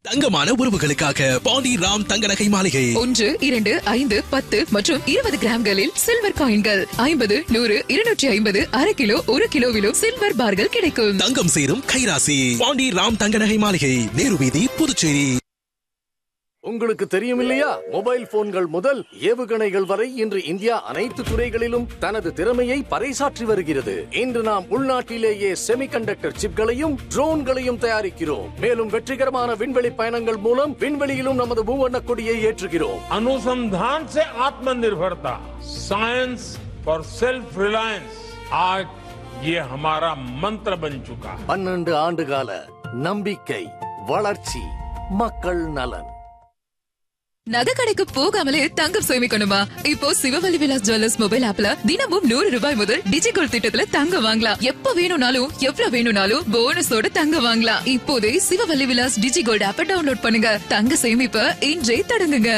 தங்கமான உறவுகளுக்காக பாண்டி ராம் தங்க நகை மாளிகை ஒன்று இரண்டு ஐந்து பத்து மற்றும் இருபது கிராம்களில் சில்வர் காயின்கள் ஐம்பது நூறு இருநூற்றி ஐம்பது அரை கிலோ ஒரு கிலோவிலும் சில்வர் பார்கள் கிடைக்கும் தங்கம் சேரும் கைராசி பாண்டி ராம் தங்க நகை மாளிகை நேரு வீதி புதுச்சேரி உங்களுக்கு தெரியும் இல்லையா மொபைல் போன்கள் முதல் ஏவுகணைகள் வரை இன்று இந்தியா அனைத்து துறைகளிலும் தனது திறமையை பறைசாற்றி வருகிறது இன்று நாம் உள்நாட்டிலேயே செமிகண்டக்டர் சிப்களையும் ட்ரோன்களையும் தயாரிக்கிறோம் மேலும் வெற்றிகரமான விண்வெளி பயணங்கள் மூலம் விண்வெளியிலும் நமது மூவண்ண கொடியை ஏற்றுகிறோம் अनुसंधान से आत्मनिर्भरता साइंस फॉर सेल्फ रिलायंस आज ये हमारा मंत्र बन चुका है பன்னெண்டு ஆண்டு கால நம்பிக்கை வளர்ச்சி மக்கள் நலன் நகை கடைக்கு போகாமலே தங்கம் சேமிக்கணுமா இப்போ சிவவல்லி விலாஸ் ஜுவல்லர்ஸ் மொபைல் ஆப்ல தினமும் நூறு ரூபாய் முதல் டிஜிகோல்ட் திட்டத்துல தங்கம் வாங்கலாம் எப்ப வேணும்னாலும் எவ்வளவு வேணும்னாலும் போனஸோட தங்கம் வாங்கலாம் இப்போதே சிவவல்லி விலாஸ் டிஜிகோல்ட் ஆப்பை டவுன்லோட் பண்ணுங்க தங்க சேமிப்ப இன்றே தொடங்குங்க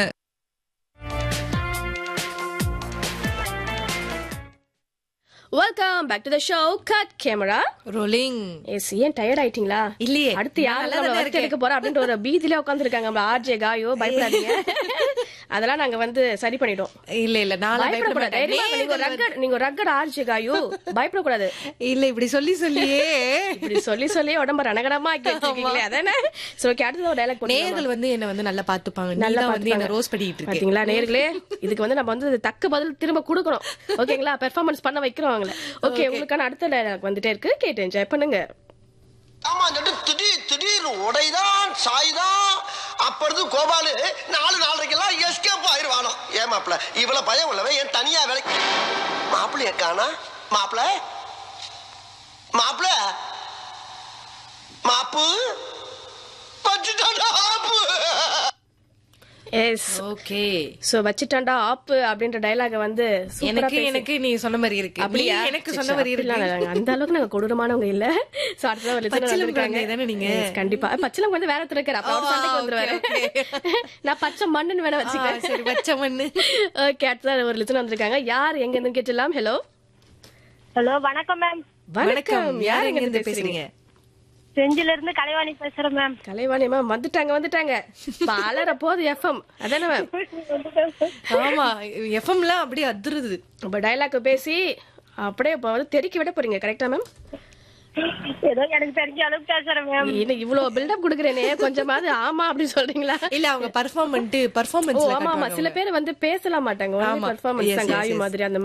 welcome back to the show cut camera rolling yes ஏன் டயர்ட் ஆயிட்டீங்களா இல்லையே. அடுத்து யார் நான் நம்ம நல்லாதான் வறுத்து எடுக்க போறோம் அப்படின்ற ஒரு பீதியில உட்காந்துருக்காங்க நம்ம ஆர்ஜே காயோ பயப்படாதீங்க அதெல்லாம் நாங்க வந்து சரி பண்ணிட்டோம் இல்ல இல்ல நாளா பயப்படக்கூடாது தைரியமா இருங்க. நீங்க ஒரு ரக்கட் நீங்க ஒரு ரக்கட் ஆர்ஜே காயோ பயப்படக்கூடாது இல்ல இப்படி சொல்லி சொல்லியே இப்படி சொல்லி சொல்லி உடம்ப ரணகடமா ஆக்கி வச்சிருக்கீங்களே அதானே சோ ஓகே அடுத்தது ஒரு டைலாக் நேர்கள் வந்து என்ன வந்து நல்லா பாத்துப்பாங்க நல்லா நல்லா வந்து என்ன பாத்துப்பாங்க. ரோஸ் பண்ணிட்டு இருக்கேன் பாத்தீங்களா நேர்களே இதுக்கு வந்து நம்ம வந்து தக்க பதில் திரும்ப கொடுக்கணும் ஓகேங்களா பெர்ஃபார்மன்ஸ் பண்ண வைக்கிறோம் அவங்கள ஓகே உங்களுக்கான அடுத்த டைலாக் வந்துட்டே இருக்கு கேட்டு என்ஜாய் பண்ணுங்க ஆமா சொல்லிட்டு திடீர் திடீர்னு உடைதான் சாய்தான் அப்ப இருந்து கோபாலு நாலு நாலரைக்கெல்லாம் எஸ்கேப் ஆயிருவானோ ஏன் மாப்பிள இவ்வளவு பயம் உள்ளவன் என் தனியா வேலைக்கு மாப்பிள்ளைய காணா மாப்பிள மாப்பிள மாப்பு வச்சுட்டான்டா ஆப்பு எஸ் ஓகே சோ வச்சிட்டாண்டா ஆப் அப்படின்ற டயலாக வந்து சூப்பரா எனக்கு பேசி- எனக்கு நீ சொன்ன மாதிரி இருக்கு அப்படியா நீ எனக்கு சரி, சொன்ன சரி, மாதிரி அப்படிலாம் இருக்கு இல்ல. அந்த அளவுக்கு நாங்க கொடூரமானவங்க இல்ல So, அடுத்ததா ஒரு listener பச்சிளம் வந்திருக்காங்க. குழந்தை தானே நீங்க? Yes, கண்டிப்பா பச்சளம் வந்து வேற திருக்கிற அப்ப அவர் ஓ, சண்டைக்கு okay, வந்துருவாரு okay. நான் பச்சை மண்ணுன்னு வேணா ஆ, வச்சுக்கிறேன் சரி பச்சை மண்ணு ஓகே அடுத்ததா ஒரு லிசன் வந்திருக்காங்க யார் எங்க இருந்து கேட்டலாம் ஹலோ ஹலோ வணக்கம் மேம் வணக்கம் யார் எங்க இருந்து பேசுறீங்க செஞ்சில இருந்து கலைவாணி பேசுறேன் மேம் கலைவாணி மேம் வந்துட்டாங்க வந்துட்டாங்க இப்ப அலற போது எஃப்எம் அதானே மேம் ஆமா எஃப்எம்லாம் அப்படியே அதிருது இப்ப டைலாக் பேசி அப்படியே இப்ப வந்து தெறிக்க விட போறீங்க கரெக்டா மேம் ஏதோ எனக்கு தெரிஞ்ச அளவுக்கு பேசுறேன் மேம் என்ன இவ்வளவு பில்டப் குடுக்குறேனே கொஞ்சமாவது ஆமா அப்படின்னு சொல்றீங்களா இல்ல அவங்க பர்ஃபார்மன்ட் ஓ பர்ஃபார்மன்ஸ் ஆமா ஆமா சில பேர் வந்து பேசலாம் மாட்டாங்க ஆமா. பெர்ஃபார்மன்ஸ் Yes, தாங்க yes, ஆயு yes. மாதிரி அந்த